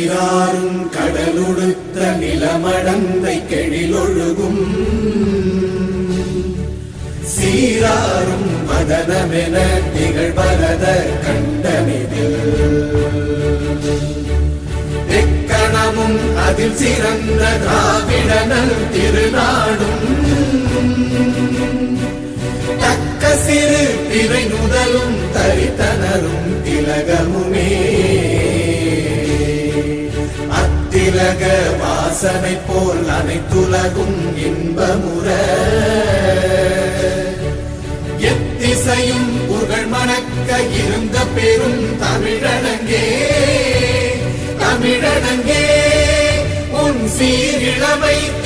நீராறும் கடலுடுத்த நிலமடந்தை கெழிலொழுகும் சீராறும் மதனமென திகழ்வரத கண்டனிதில் எக்கணமும் அதில் சிறந்த திராவிடனல் திருநாடும் தக்க சிறு பிறை நுதலும் தரித்தனரும் திலகமுமே அத்திலக வாசனை போல் அனைத்துலகும் இன்பமுற எத்திசையும் புகழ் மணக்க இருந்த பெரும் தமிழனங்கே தமிழனங்கே உன் சீரிழமை